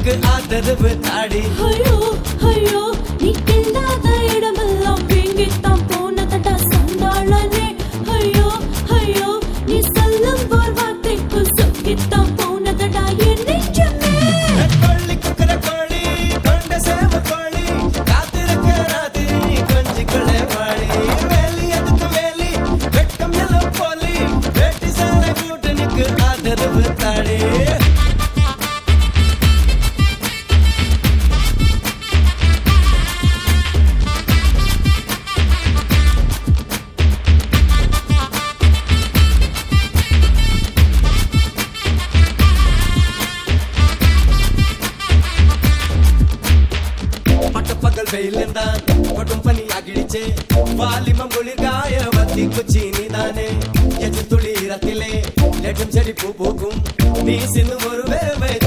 எனக்கு ஆதரவு தாடி ஐயோ ஐயோ நீ கிண்டாத இடமெல்லாம் வீங்கித்தான் போனதடா சண்டாளனே ஐயோ ஐயோ நீ சொல்லும் ஒரு வார்த்தைக்கு சொக்கித்தான் போனதடா என் நெஞ்சமே கொள்ளி குக்கர கோழி கொண்ட சேவ கோழி காத்திருக்க ராத்திரி கொஞ்சிக்கொள்ள வாழி வேலி எதுக்கு வேலி வெட்கம் எல்லாம் போலி வேட்டி சாலை கூட்டணிக்கு ஆதரவு தாடி பட்டப்பகல் வெயிலந்தான் கொட்டும் பனி அகிழிச்சே வாலிமம் குளிர்காய வத்தி குச்சி நீதானே எஜு துளி ரத்திலே லெட்டும் செடி பூ பூக்கும் நீ சின்னும் ஒரு வேவை